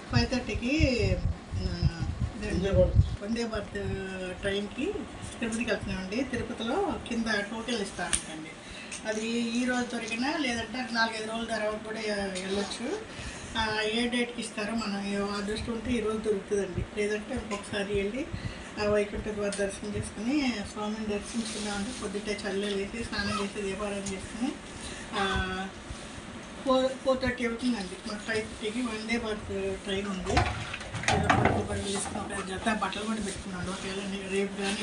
Five థర్టీకి వందే భారత్ ట్రైన్కి తిరుపతికి వెళ్తున్నామండి తిరుపతిలో కింద టోకెన్ ఇస్తారంటండి అది ఈ రోజు దొరికినా లేదంటే నాలుగైదు రోజుల తర్వాత కూడా వెళ్ళొచ్చు ఆ, ఏ డేట్కి ఇస్తారో మనం ఏ అదృష్టం ఉంటే ఈ రోజు దొరుకుతుందండి లేదంటే ఇంకొకసారి వెళ్ళి ఆ వైకుంఠ ద్వార దర్శనం చేసుకుని స్వామిని దర్శించుకున్నామంటే పొద్దుటే చల్లలు వేసి స్నానం చేసి దీపారాధన చేసుకుని ఆ, ఫోర్ ఫోర్ థర్టీ అవుతుందండి మాకు ఫైవ్ థర్టీకి వందే భారత్ ట్రైన్ ఉంది ఏదో పడుకో పడుకో తీసుకున్నాం ఒక జత బట్టలు కూడా పెట్టుకున్నాడు ఒకవేళ నే- రేపు కానీ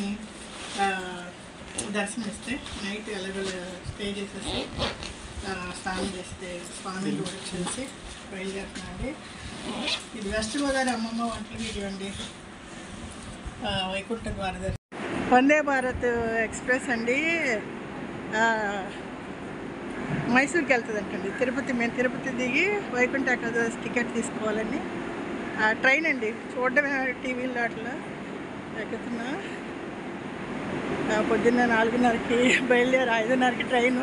దర్శనం ఇస్తే నైట్ ఎలాగో స్టే చేసేసి ఆ, స్నానం చేస్తే స్వామి కూడా చూసి బయలుదేరుతున్నాండి ఇది వెస్ట్ గోదావరి అమ్మమ్మ వంటలు వీడియో అండి ఆ, వైకుంఠ ద్వార దర్శనం వందే భారత్ ఎక్స్ప్రెస్ అండి ఆ, మైసూర్కి వెళ్తుందంటండి తిరుపతి మేము తిరుపతి దిగి వైకుంఠ ఏకాదశి టికెట్ తీసుకోవాలని ఆ, ట్రైన్ అండి చూడడమే టీవీలో అట్లా ఎక్కుతున్నా ఆ, పొద్దున్న నాలుగున్నరకి బయలుదేరి ఐదున్నరకి ట్రైను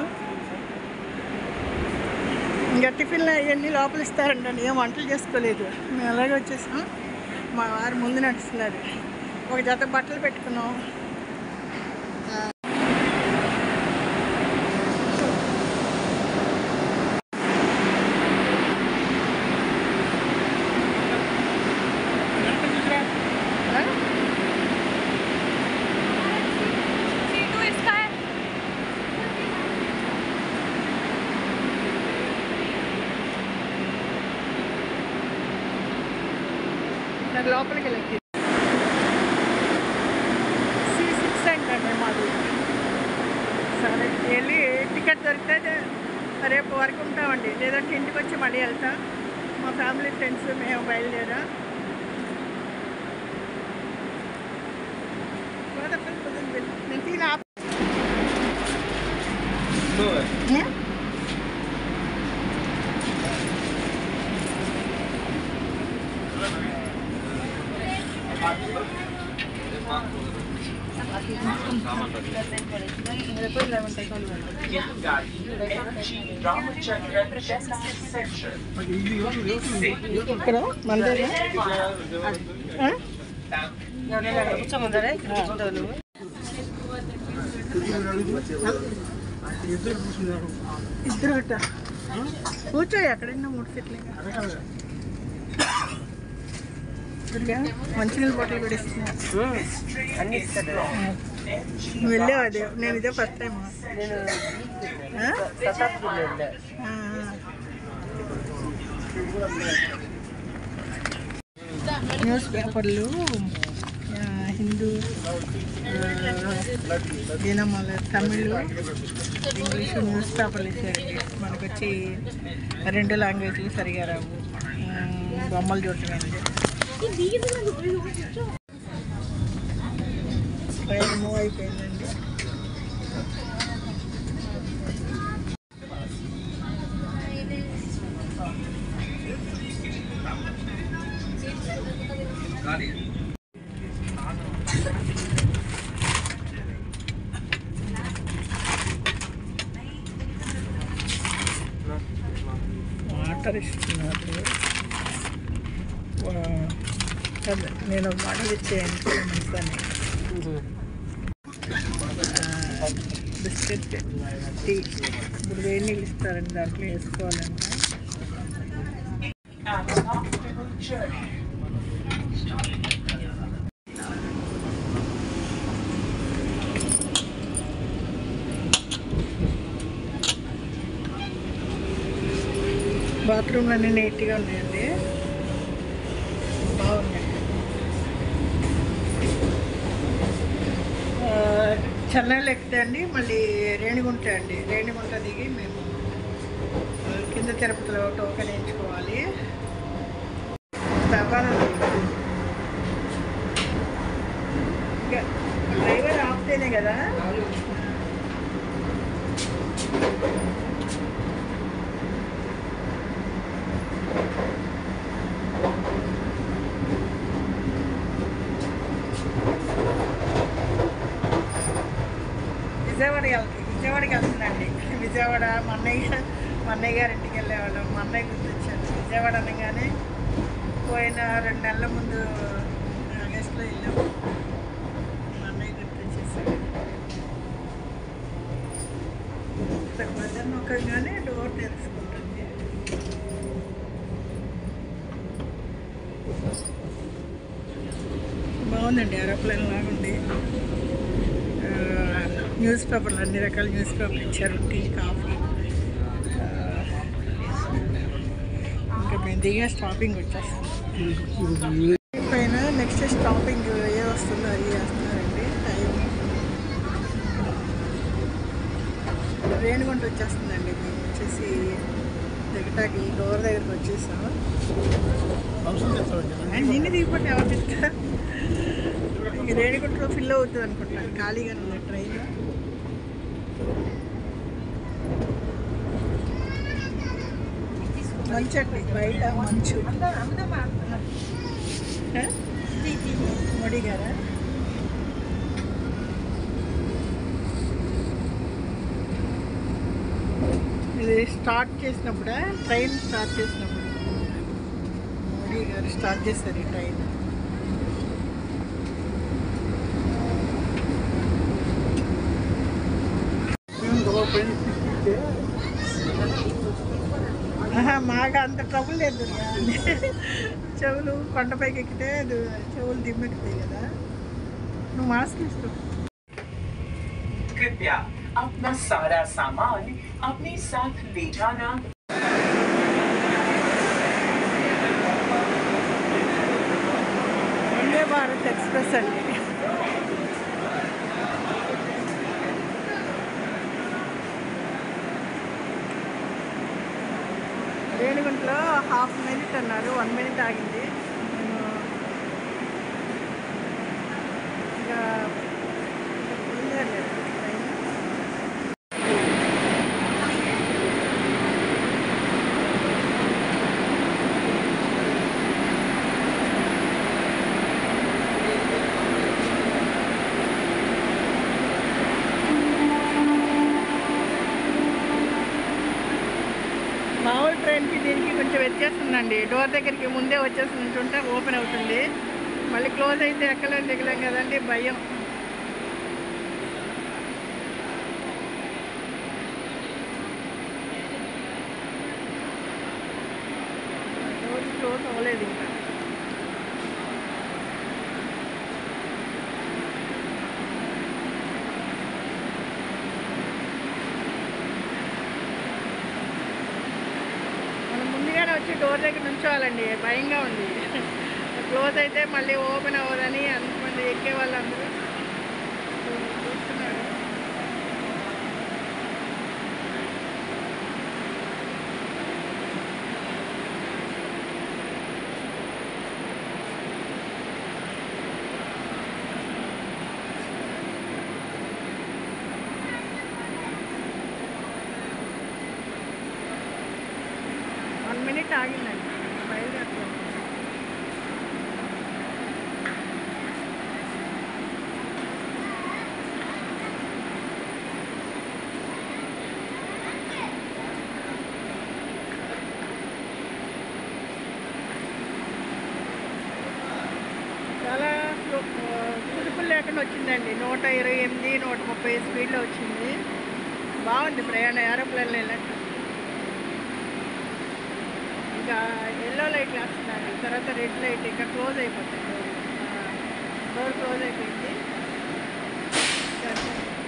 ఇంకా టిఫిన్లు అవన్నీ లోపల ఇస్తారండి ఏం వంటలు చేసుకోలేదు మేము అలాగే వచ్చేసాం మా వారు ముందు నడుస్తున్నారు ఒక జత బట్టలు పెట్టుకున్నాం ఆ? सीटू इसका है నాకు లోపలికి వెళ్ళి సి సిక్స్ అంటండి మాది సరే వెళ్ళి టికెట్ దొరికితే రేపు వరకు ఉంటామండి లేదంటే ఇంటికి వచ్చి మళ్ళీ వెళ్తాం మా ఫ్యామిలీ ఫ్రెండ్స్ మేము బయలుదేరా నేను తిన ఇక్కడ మందిరా ఆ? ఇద్దరు అట్ట కూర్చో ఎక్కడైనా మూడు సీట్లు ఇద్దరుగా మంచినీళ్ళ బాటిల్ కూడా ఇస్తున్నారు అన్ని ఇస్తాడు నువ్వు వెళ్ళావు అదే నేను ఇదే ఫస్ట్ టైం నేను శతాబ్దిలో వెళ్ళా న్యూస్ పేపర్లు ఆ, హిందూ ఆ, దినమాల తమిళ్ ఇంగ్లీషు న్యూస్ పేపర్లు ఇచ్చారండి మనకు వచ్చి రెండు లాంగ్వేజ్లు సరిగా రావు ఆ, బొమ్మలు చూడటమేంటి ట్రైన్ మూవ్ అయిపోయిందండి వాటర్ ఇస్తున్నారు వా- అదే, నేను ఒక బాటిల్ ఇచ్చేయండి మంచిదని బిస్కెట్ టీ ఇప్పుడు వేడి నీళ్ళు ఇస్తారండి దాంట్లో వేసుకోవాలంటే బాత్రూమ్లు అన్నీ నీట్గా ఉన్నాయండి బాగున్నాయి ఆ, చెన్నైలో ఎక్కితే అండి మళ్ళీ రేణిగుంట అండి రేణిగుంట దిగి మేము ఆ, కింద తిరుపతిలో టోకెన్ వేయించుకోవాలి వ్యాపారం ఇంకా డ్రైవర్ ఆపితేనే కదా విజయవాడ వెళ్తుంది విజయవాడకి వెళ్తుందండి విజయవాడ మా అన్నయ్య మా అన్నయ్య గారి ఇంటికి వెళ్ళేవాళ్ళం మా అన్నయ్య గుర్తొచ్చాను విజయవాడ అనగానే పోయిన రెండు నెలల ముందు ఆగస్టులో వెళ్ళాము మా అన్నయ్య గుర్తు వచ్చేసాడు మధ్యాహ్నం నొక్కగానే డోర్ తెరుచుకుంటుంది బాగుందండి ఏరోప్లేన్ లాగుంది ఆ, న్యూస్ పేపర్లు అన్ని రకాల న్యూస్ పేపర్లు ఇచ్చారు టీ కాఫీ ఆ, ఇంకా మేము దిగా స్టాపింగ్ వచ్చేస్తాం పైన నెక్స్ట్ స్టాపింగ్ ఏ వస్తుందో అది చేస్తున్నారండి టైం రేణుగుంట వచ్చేస్తుందండి మేము వచ్చేసి దిగటాకి డోర్ దగ్గరికి వచ్చేసాం అండ్ నిన్ను దిగిపోతే ఎవరు తింటా ఇంక రేణిగుంటలో ఫిల్ అవుతుంది అనుకుంటున్నాను ఖాళీగానే ఉంది ట్రైన్ మంచు అండి బయట మంచు ఆ? మోడీ గారా ఇది స్టార్ట్ చేసినప్పుడే ట్రైన్ స్టార్ట్ చేసినప్పుడు మోడీ గారు స్టార్ట్ చేశారు ఈ ట్రైన్ ఆహా, మాకు అంత ట్రబుల్ లేదు దుర్గా. చెవులు కొండపైకి ఎక్కితే దు- చెవులు దిమ్మెక్కుతాయి కదా నువ్వు మాస్క్ ఇస్తావు कृपया अपना सारा सामान अपने साथ ले जाना వందే భారత్ ఎక్స్ప్రెస్ అండి రేణిగుంటలో హాఫ్ మినిట్ అన్నారు వన్ మినిట్ ఆగింది నేను ఇంకా బయలుదేరలేదు ట్రైన్ మామూలు ట్రైన్కి దీనికి కొంచెం వ్యత్యాసం ఉందండి డోర్ దగ్గరికి ముందే వచ్చేసి ఉంటుంటే ఓపెన్ అవుతుంది మళ్ళీ క్లోజ్ అయితే ఎక్కలేం దిగలేం కదండి భయం డోర్ క్లోజ్ అవ్వలేదు ఇంకా మనం ముందుగానే వచ్చి డోర్ దగ్గర నుంచోవాలండి భయంగా ఉంది క్లోజ్ అయితే మళ్ళీ ఓపెన్ అవ్వదని అంతమంది ఎక్కే వాళ్ళందరూ చూస్తున్నారు వన్ మినిట్ ఆగిందండి బయలుదేరుతాం చాలా స్లో- ఆ, కుదుపులు లేకుండా వచ్చిందండి నూట ఇరవై ఎనిమిది నూట ముప్పై స్పీడ్లో వచ్చింది బాగుంది ప్రయాణం ఏరోప్లేన్లో వెళ్ళట్టు ఇంకా ఎల్లో లైట్ వేస్తున్నారు తర్వాత రెడ్ లైట్ ఇంకా క్లోజ్ అయిపోతుంది డోర్ క్లోజ్ అయిపోయింది సరే.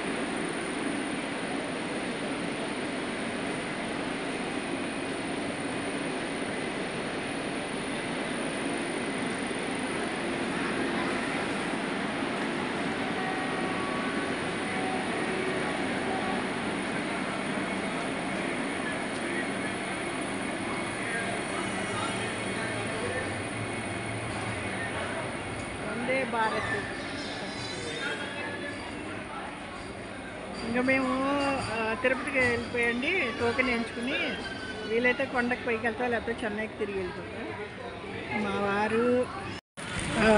వందే భారత్ ఇంకా మేము ఆ, తిరుపతికి వెళ్ళిపోయండి టోకెన్ ఎంచుకుని వీలైతే కొండకి పైకి వెళ్తాం లేకపోతే చెన్నైకి తిరిగి వెళ్ళిపోతాం మా వారు ఆ,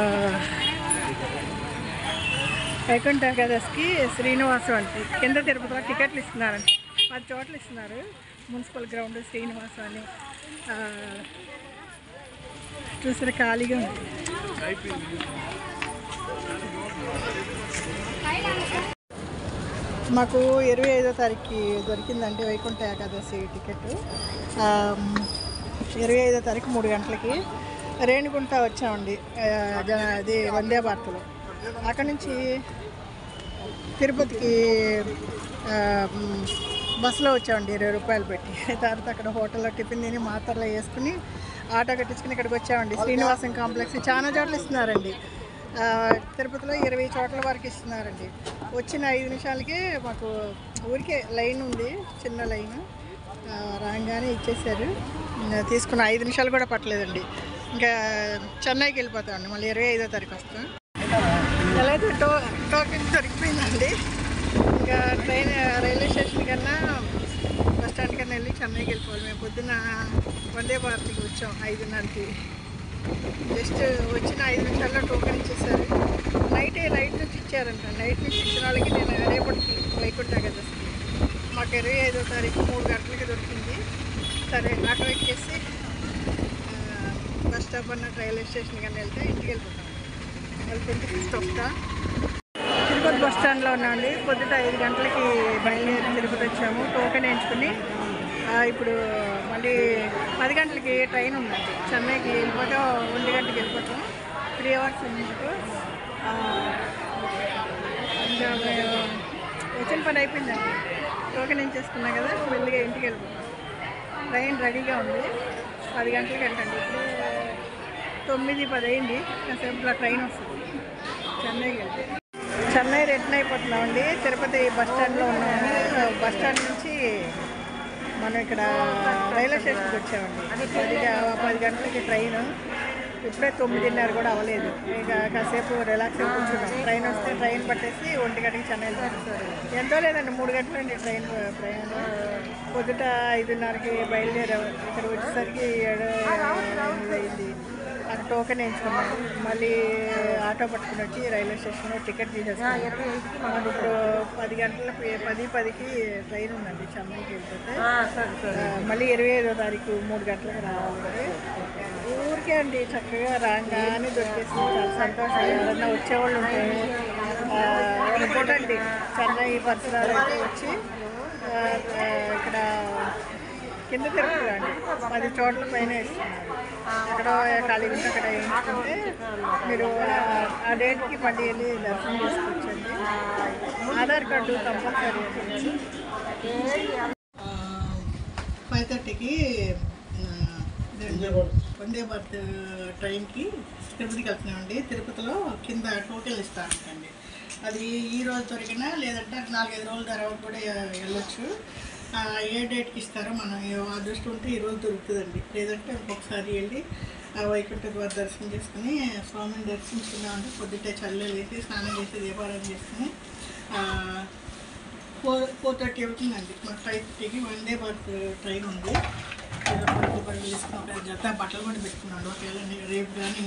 వైకుంఠ ఏకాదశికి శ్రీనివాసం అంటే కింద తిరుపతిలో టికెట్లు ఇస్తున్నారంట పది చోట్ల ఇస్తున్నారు మున్సిపల్ గ్రౌండ్ శ్రీనివాసం అని ఆ, చూసారా ఖాళీగా ఉంది మాకు ఇరవై ఐదో తారీఖుకి దొరికిందండి వైకుంఠ ఏకాదశి టికెట్ ఇరవై ఐదో తారీఖు మూడు గంటలకి రేణిగుంట వచ్చామండి ఆ, జన- అది వందే భారత్లో అక్కడి నుంచి తిరుపతికి ఆ, మ్, బస్సులో వచ్చామండి ఇరవై రూపాయలు పెట్టి తర్వాత అక్కడ హోటల్లో టిఫిన్ తిని మాత్రలో వేసుకుని ఆటో కట్టించుకుని ఇక్కడికి వచ్చామండి శ్రీనివాసం కాంప్లెక్స్ చాలా చోట్ల ఇస్తున్నారండి ఆ, తిరుపతిలో ఇరవై చోట్ల వరకు ఇస్తున్నారండి వచ్చిన ఐదు నిమిషాలకి మాకు ఊరికే లైన్ ఉంది చిన్న లైన్ ఆ, రాగానే ఇచ్చేసారు ఇంకా తీసుకున్న ఐదు నిమిషాలు కూడా పట్టలేదండి ఇంకా చెన్నైకి వెళ్ళిపోతామండి మళ్ళీ ఇరవై ఐదో తారీఖు వస్తాం ఎలా అయితే టో టోకెన్ దొరికిపోయిందండి ఇంకా ట్రైన్ రైల్వే స్టేషన్ కన్నా బస్ స్టాండ్ కన్నా వెళ్ళి చెన్నైకి వెళ్ళిపోవాలి మేము పొద్దున్న వందే భారత్కి వచ్చాం ఐదున్నరకి జస్ట్ వచ్చిన ఐదు నిమిషాల్లో టోకెన్ ఇచ్చేసారు నైట్ నైట్ నుంచి ఇచ్చారంట నైట్ నుంచి ఇచ్చిన వాళ్ళకి నేను రేపటికి వైకుంఠ కదా మాకు ఇరవై ఐదో తారీఖు మూడు గంటలకి దొరికింది సరే ఆటో ఎక్కేసి ఆ, బస్ స్టాప్ అన్న రైల్వే స్టేషన్ కన్నా వెళ్తే ఇంటికి వెళ్ళిపోతాం మళ్ళీ ట్వంటీ ఫిఫ్త్ వస్తా తిరుపతి బస్ స్టాండ్లో ఉన్నామండి పొద్దుట ఐదు గంటలకి బయలుదేరి తిరుపతి వచ్చాము టోకెన్ వేయించుకుని ఆ, ఇప్పుడు మళ్ళీ పది గంటలకి ట్రైన్ ఉందండి చెన్నైకి వెళ్ళిపోతే ఒంటి గంటకి వెళ్ళిపోతాం త్రీ అవర్స్ ఉంది మాకు ఆ, ఇంకా మేము వచ్చిన పని అయిపోయిందండి టోకెన్ వేయించేసుకున్నాం కదా మెల్లిగా ఇంటికి వెళ్ళిపోతాం ట్రైన్ రెడీగా ఉంది పది గంటలకి వెళ్ళండి ఇప్పుడు తొమ్మిది పది అయింది కాసేపు ట్రైన్ వస్తుంది చెన్నైకి వెళ్తే చెన్నై రిటర్న్ అయిపోతున్నామండి తిరుపతి బస్ స్టాండ్లో ఉన్నాము బస్ స్టాండ్ నుంచి మనం ఇక్కడ రైల్వే స్టేషన్కి వచ్చామండి పది పది గంటలకి ట్రైన్ ఇప్పుడే తొమ్మిదిన్నర కూడా అవ్వలేదు ఇక కాసేపు రిలాక్స్ అయి కూర్చున్నాం ట్రైన్ వస్తే ట్రైన్ పట్టేసి ఒంటి గంటకి చెన్నై ఎంతో లేదండి మూడు గంటలండి ట్రైన్ ప్రయాణం పొద్దుట ఐదున్నరకి బయలుదేరాం ఇక్కడ వచ్చేసరికి ఏడు ఎనిమిది అయింది అక్కడ టోకెన్ వేయించుకున్నాం మళ్ళీ ఆటో పట్టుకుని వచ్చి రైల్వే స్టేషన్లో టికెట్ తీసేసుకున్నాం మనకు ఇప్పుడు పది గంటల పది పదికి ట్రైన్ ఉందండి చెన్నైకి వెళ్తే మళ్ళీ ఇరవై ఐదో తారీఖు మూడు గంటలకు రావాలి ఊరికే అండి చక్కగా రాగానే దొరికేసి చాలా సంతోషం ఎవరన్నా వచ్చేవాళ్ళు ఉంటే ఆ, ఒక పూట అండి చెన్నై పరిసరాలు అయితే వచ్చి ఆ, ఆ, ఇక్కడ కింద తిరుగుతుంది అండి పది చోట్ల పైన ఇస్తున్నారు అక్కడ ఖాళీ ఉంటే అక్కడ వేయించుకుంటే మీరు ఆ- ఆ డేట్కి మళ్ళీ వెళ్ళి దర్శనం చేసుకోవచ్చండి ఆధార్ కార్డు కంపల్సరీ ఫైవ్ థర్టీకి వందే భారత్ ట్రైన్కి తిరుపతికి వెళ్తున్నామండి తిరుపతిలో కింద టోకెన్ ఇస్తారంటండి అది ఈ రోజు దొరికినా లేదంటే నాలుగైదు రోజుల తర్వాత కూడా వెళ్ళొచ్చు ఆ, ఏ డేట్కి ఇస్తారో మనం ఏ అదృష్టం ఉంటే ఈ రోజు దొరుకుతుందండి లేదంటే ఇంకొకసారి వెళ్ళి ఆ వైకుంఠ ద్వార దర్శనం చేసుకుని స్వామిని దర్శించుకున్నామంటే పొద్దుటే చల్లలు వేసి స్నానం చేసి దీపారాధన చేసుకుని ఆ, ఫోర్ ఫోర్ థర్టీ అవుతుందండి మాకు ఫైవ్ థర్టీకి వందే భారత్ ట్రైన్ ఉంది ఏదో పడుకో పడుకో తీసుకున్నాం ఒక జత బట్టలు కూడా పెట్టుకున్నాడు ఒకవేళ నే- రేపు కానీ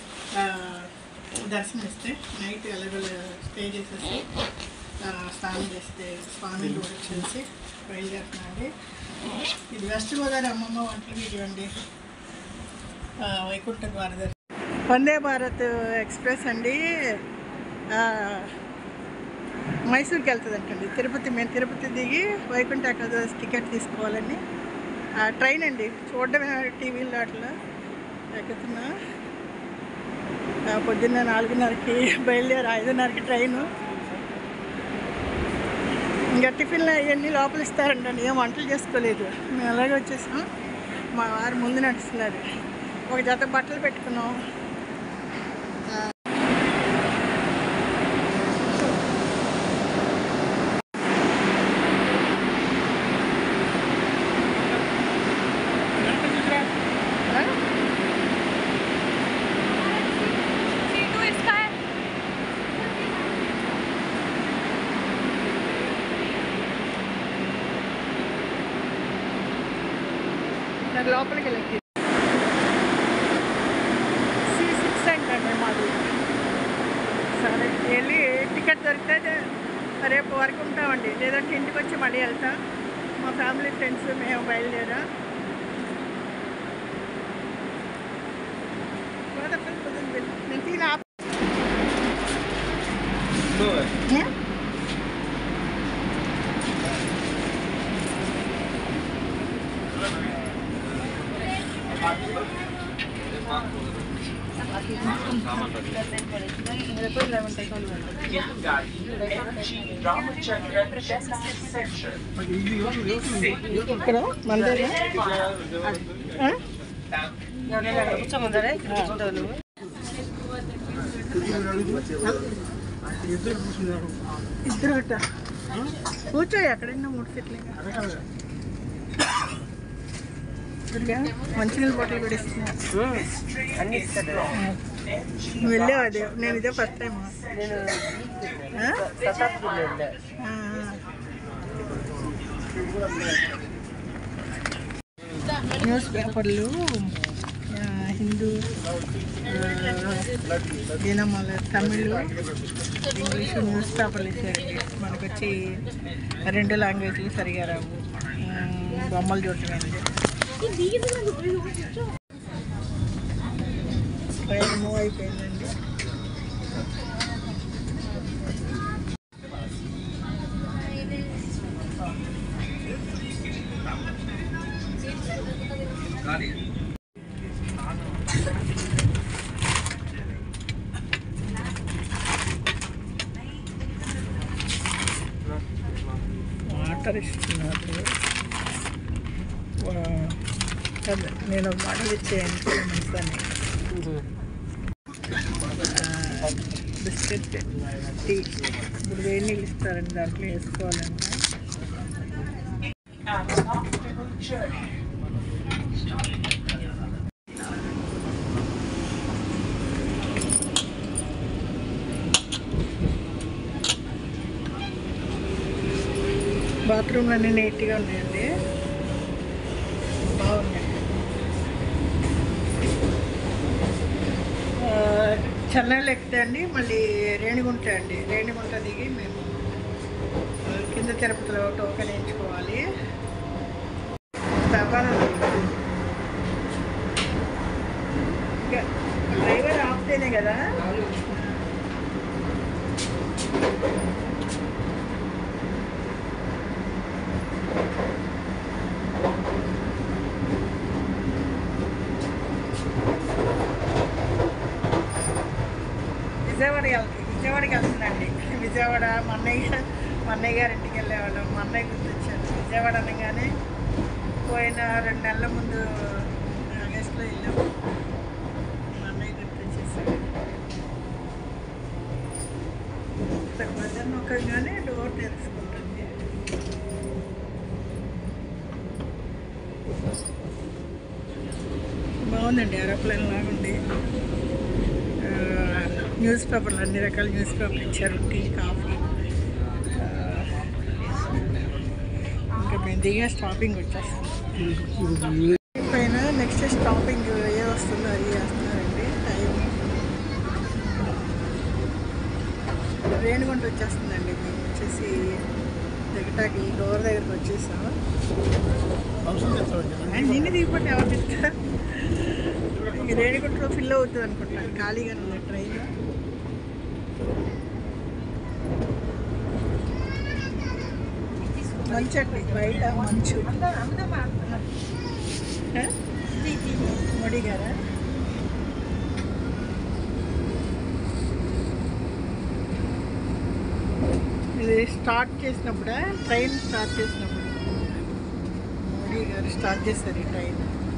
దర్శనం ఇస్తే నైట్ ఎలాగో స్టే చేసేసి ఆ, స్నానం చేస్తే స్వామి కూడా చూసి బయలుదేరుతున్నాండి ఇది వెస్ట్ గోదావరి అమ్మమ్మ వంటలు వీడియో అండి ఆ, వైకుంఠ ద్వార దర్శనం వందే భారత్ ఎక్స్ప్రెస్ అండి ఆ, మైసూర్కి వెళ్తుందంటండి తిరుపతి మేము తిరుపతి దిగి వైకుంఠ ఏకాదశి టికెట్ తీసుకోవాలని ఆ, ట్రైన్ అండి చూడడమే టీవీలో అట్లా ఎక్కుతున్నా ఆ, పొద్దున్న నాలుగున్నరకి బయలుదేరి ఐదున్నరకి ట్రైను ఇంకా టిఫిన్లు అవన్నీ లోపల ఇస్తారంటండి ఏం వంటలు చేసుకోలేదు మేము అలాగే వచ్చేసాం మా వారు ముందు నడుస్తున్నారు ఒక జత బట్టలు పెట్టుకున్నాం ఆ? सीटू इसका है నాకు లోపలికి వెళ్ళి సి సిక్స్ అంటండి మాది సరే వెళ్ళి టికెట్ దొరికితే రేపు వరకు ఉంటామండి లేదంటే ఇంటికి వచ్చి మళ్ళీ వెళ్తాం మా ఫ్యామిలీ ఫ్రెండ్స్ మేము బయలుదేరా यह गाड़ी M G Ramachandra Chennai central ఇక్కడ మందేనా ఆ? ఎవరైనా అక్కడ కూర్చోమన్నారా ఇక్కడ కూర్చుంటావు నువ్వు ఇద్దరు అట్ట కూర్చోయి ఎక్కడైనా మూడు సీట్లు ఇద్దరుగా మంచినీళ్ళ బాటిల్ కూడా ఇస్తున్నారు అన్ని ఇస్తాడు నువ్వు వెళ్ళావు అదే నేను ఇదే ఫస్ట్ టైం నేను శతాబ్దిలో వెళ్ళా న్యూస్ పేపర్లు ఆ, హిందూ ఆ, దినమాల తమిళ్ ఇంగ్లీషు న్యూస్ పేపర్లు ఇచ్చారండి మనకు వచ్చి రెండు లాంగ్వేజ్లు సరిగా రావు ఆ, బొమ్మలు చూడటం ట్రైన్ మూవ్ అయిపోయిందండి వాటర్ ఇస్తున్నారు వా- కాదు, నేను ఒక బాటిల్ ఇచ్చేయండి మంచిదని బిస్కెట్ టీ ఇప్పుడు వేడి నీళ్ళు ఇస్తారండి దాంట్లో వేసుకోవాలంటే and comfortable journey. బాత్రూమ్ అన్నీ నీట్గా ఉన్నాయండి బాగున్నాయి ఆ, చెన్నైలో ఎక్కితే అండి మళ్ళీ రేణిగుంట అండి రేణిగుంట దిగి మేము ఆ, కింద తిరుపతిలో టోకెన్ వేయించుకోవాలి వ్యాపారం ఇంకా డ్రైవర్ ఆపితేనే కదా విజయవాడ వెళ్తుంది విజయవాడకి వెళ్తుందండి విజయవాడ మా అన్నయ్య మా అన్నయ్య గారి ఇంటికి వెళ్ళేవాళ్ళం మా అన్నయ్య గుర్తొచ్చారు విజయవాడ అనగానే పోయిన రెండు నెలల ముందు ఆగస్టులో వెళ్ళాము మా అన్నయ్య గుర్తొచ్చేసాడు బజార్ నొక్కగానే డోర్ తెరుచుకుంటుంది బాగుందండి ఏరోప్లేన్ లాగుంది ఆ, న్యూస్ పేపర్లు అన్ని రకాల న్యూస్ పేపర్లు ఇచ్చారు టీ కాఫీ ఆ, ఇంకా మేము దిగా స్టాపింగ్ వచ్చేస్తాం పైన నెక్స్ట్ స్టాపింగ్ ఏ వస్తుందో అది చేస్తున్నారండి టైం రేణుగుంట వచ్చేస్తుందండి మేము వచ్చేసి దిగటాకి డోర్ దగ్గరికి వచ్చేసాం అండ్ నిన్ను దిగిపోతే ఎవరు తింటారు ఇంక రేణిగుంటలో ఫిల్ అవుతుంది అనుకుంటున్నాను ఖాళీగానే ఉంది ట్రైన్ మంచు అండి బయట మంచు ఆ? మోడీ గారా ఇది స్టార్ట్ చేసినప్పుడే ట్రైన్ స్టార్ట్ చేసినప్పుడు మోడీ గారు స్టార్ట్ చేశారు ఈ ట్రైన్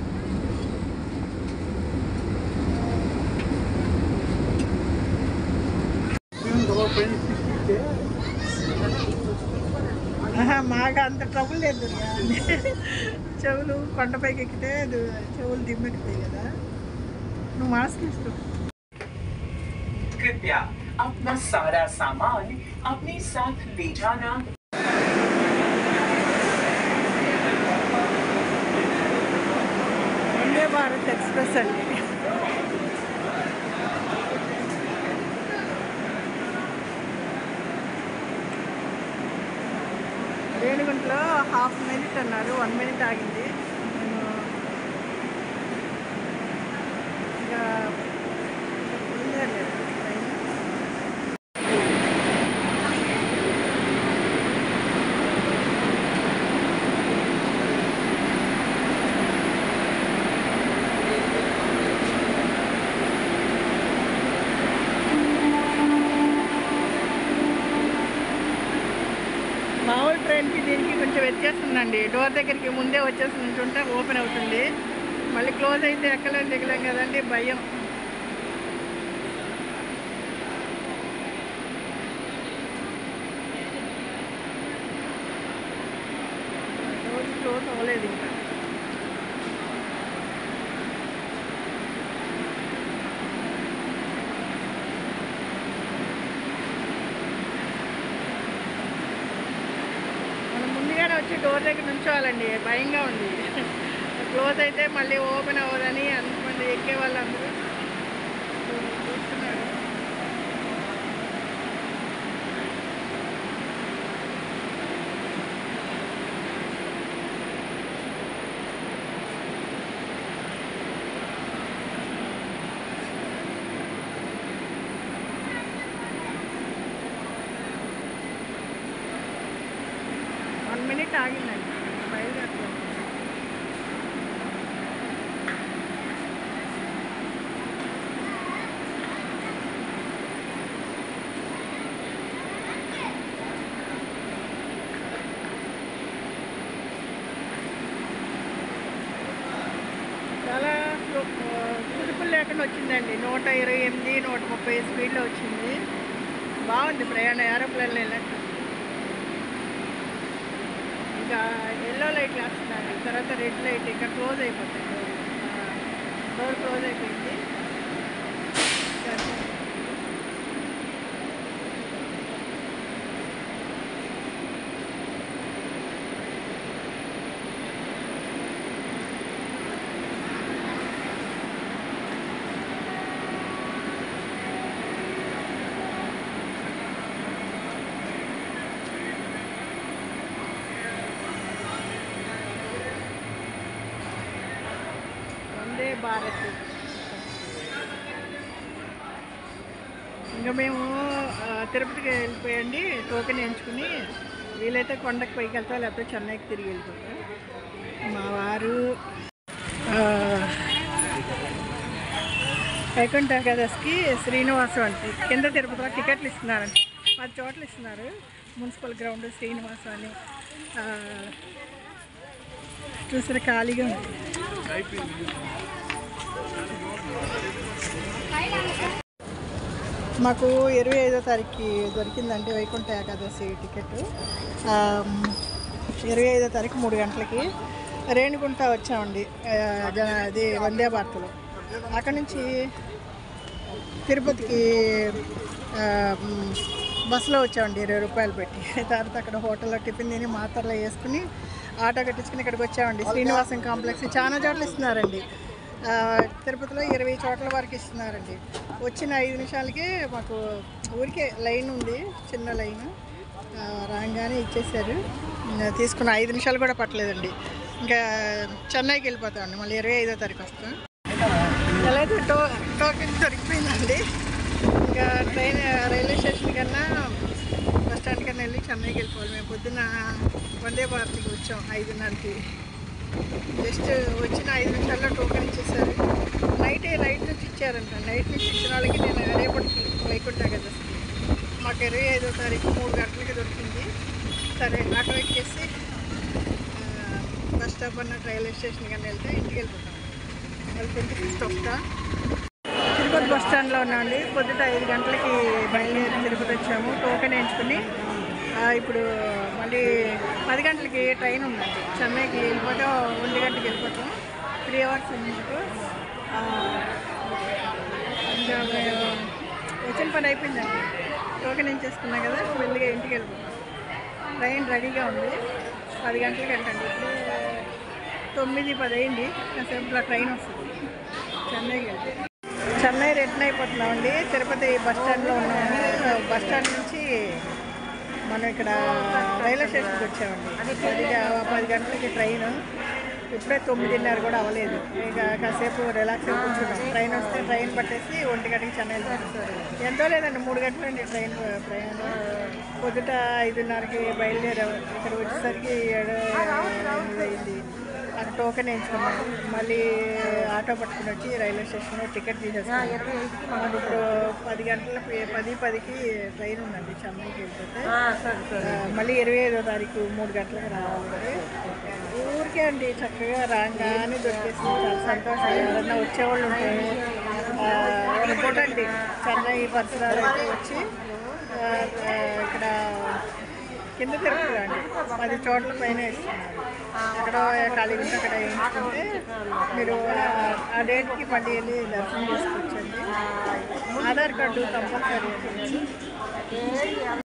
ఆహా, మాకు అంత ట్రబుల్ లేదు దుర్గా. చెవులు కొండపైకి ఎక్కితే దు- చెవులు దిమ్మెక్కుతాయి కదా నువ్వు మాస్క్ వేసుకో कृपया अपना सारा सामान अपने साथ ले जाना వందే భారత్ ఎక్స్ప్రెస్ అండి రేణిగుంటలో హాఫ్ మినిట్ అన్నారు వన్ మినిట్ ఆగింది నేను ఇంకా బయలుదేరలేదు ట్రైన్ వచ్చేస్తుందండి డోర్ దగ్గరికి ముందే వచ్చేసి ఉంటుంటే ఓపెన్ అవుతుంది మళ్ళీ క్లోజ్ అయితే ఎక్కలేం దిగలేం కదండి భయం డోర్ క్లోజ్ అవ్వలేదు ఇంకా మనం ముందుగానే వచ్చి డోర్ దగ్గర నుంచోవాలండి భయంగా ఉంది క్లోజ్ అయితే మళ్ళీ ఓపెన్ అవ్వదని అంతమంది ఎక్కే వాళ్ళందరూ చూస్తున్నారు వన్ మినిట్ ఆగిందండి బయలుదేరుతాం చాలా స్లో- ఆ, కుదుపులు లేకుండా వచ్చిందండి నూట ఇరవై ఎనిమిది నూట ముప్పై స్పీడ్లో వచ్చింది బాగుంది ప్రయాణం ఏరోప్లేన్లో వెళ్ళట్టు ఇంకా ఎల్లో లైట్ వేస్తున్నారు తర్వాత రెడ్ లైట్ ఇంకా క్లోజ్ అయిపోతుంది డోర్ క్లోజ్ అయిపోయింది సరే. వందే భారత్ ఇంకా మేము ఆ, తిరుపతికి వెళ్ళిపోయండి టోకెన్ ఎంచుకుని వీలైతే కొండకి పైకి వెళ్తాం లేకపోతే చెన్నైకి తిరిగి వెళ్ళిపోతాం మా వారు ఆ, వైకుంఠ ఏకాదశికి శ్రీనివాసం అంటే కింద తిరుపతిలో టికెట్లు ఇస్తున్నారంట పది చోట్ల ఇస్తున్నారు మున్సిపల్ గ్రౌండ్ శ్రీనివాసం అని ఆ, చూసారా ఖాళీగా ఉంది మాకు ఇరవై ఐదో తారీఖుకి దొరికిందండి వైకుంఠ ఏకాదశి టికెట్ ఇరవై ఐదో తారీఖు మూడు గంటలకి రేణిగుంట వచ్చామండి ఆ, జన- అది వందే భారత్లో అక్కడి నుంచి తిరుపతికి ఆ, మ్, బస్సులో వచ్చామండి ఇరవై రూపాయలు పెట్టి తర్వాత అక్కడ హోటల్లో టిఫిన్ తిని మాత్రలో వేసుకుని ఆటో కట్టించుకుని ఇక్కడికి వచ్చామండి శ్రీనివాసం కాంప్లెక్స్ చాలా చోట్ల ఇస్తున్నారండి ఆ, తిరుపతిలో ఇరవై చోట్ల వరకు ఇస్తున్నారండి వచ్చిన ఐదు నిమిషాలకి మాకు ఊరికే లైన్ ఉంది చిన్న లైన్ రాగానే ఇచ్చేసారు ఇంకా తీసుకున్న ఐదు నిమిషాలు కూడా పట్టలేదండి ఇంకా చెన్నైకి వెళ్ళిపోతామండి మళ్ళీ ఇరవై ఐదో తారీఖు వస్తాం ఎలా అయితే టో టోకెన్ దొరికిపోయిందండి ఇంకా ట్రైన్ రైల్వే స్టేషన్ కన్నా బస్ స్టాండ్ కన్నా వెళ్ళి చెన్నైకి వెళ్ళిపోవాలి మేము పొద్దున్న వందే భారత్కి వచ్చాం ఐదున్నరకి జస్ట్ వచ్చిన ఐదు నిమిషాల్లో టోకెన్ ఇచ్చేసారు నైట్ నైట్ నుంచి ఇచ్చారంట నైట్ నుంచి ఇచ్చిన వాళ్ళకి నేను రేపటికి వైకుంఠ కదా మాకు ఇరవై ఐదో తారీఖు మూడు గంటలకి దొరికింది సరే ఆటో ఎక్కేసి ఆ, బస్ స్టాప్ అన్న రైల్వే స్టేషన్ కన్నా వెళ్తే ఇంటికి వెళ్ళిపోతాం మళ్ళీ ట్వంటీ ఫిఫ్త్ వస్తా తిరుపతి బస్ స్టాండ్లో ఉన్నామండి పొద్దుట ఐదు గంటలకి బయలుదేరి తిరుపతి వచ్చాము టోకెన్ ఎంచుకుని ఆ, ఇప్పుడు మళ్ళీ పది గంటలకి ట్రైన్ ఉందండి చెన్నైకి వెళ్ళిపోతే ఒంటి గంటకి వెళ్ళిపోతాం త్రీ అవర్స్ ఉంది మాకు ఆ, ఇంకా మేము వచ్చిన పని అయిపోయిందండి టోకెన్ ఎంచేసుకున్నాం కదా మెల్లిగా ఇంటికి వెళ్ళిపోతాం ట్రైన్ రెడీగా ఉంది పది గంటలకు వెళ్ళండి ఇప్పుడు తొమ్మిది పది అయింది కాసేపులో ట్రైన్ వస్తుంది చెన్నైకి వెళ్తే చెన్నై రిటర్న్ అయిపోతున్నామండి తిరుపతి బస్ స్టాండ్లో ఉన్నాము బస్ స్టాండ్ నుంచి మనం ఇక్కడ రైల్వే స్టేషన్కి వచ్చామండి పది పది గంటలకి ట్రైన్ ఇప్పుడే తొమ్మిదిన్నర కూడా అవ్వలేదు ఇక కాసేపు రిలాక్స్ అయి కూర్చున్నాం ట్రైన్ వస్తే ట్రైన్ పట్టేసి ఒంటి గంటకి చెన్నై ఎంతో లేదండి మూడు గంటలండి ట్రైన్ ప్రయాణం పొద్దుట ఐదున్నరకి బయలుదేరాము ఇక్కడ వచ్చేసరికి ఏడు ఎనిమిది అయింది అక్కడ టోకెన్ వేయించుకున్నాను మళ్ళీ ఆటో పట్టుకుని వచ్చి రైల్వే స్టేషన్లో టికెట్ తీసేసుకున్నాను మనకు ఇప్పుడు పది గంటల పది పదికి ట్రైన్ ఉందండి చెన్నైకి వెళ్ళిపోతే సరే సరే ఆ, మళ్ళీ ఇరవై ఐదో తారీఖు మూడు గంటలకు రావాలి ఊరికే అండి చక్కగా రాగానే దొరికేసి చాలా సంతోషం ఎవరన్నా వచ్చేవాళ్ళు ఉంటే ఆ, ఒక పూట అండి చెన్నై పరిసరాలు అయితే వచ్చి ఆ, ఆ, ఇక్కడ కింద తిరుపతి అండి పది చోట్ల పైన ఇస్తున్నారు ఎక్కడో ఖాళీ ఉంటే అక్కడ వేయించుకుంటే మీరు ఆ- ఆ డేట్కి మళ్ళీ వెళ్ళి దర్శనం చేసుకోవచ్చండి ఆధార్ కార్డు కంపల్సరీ అండి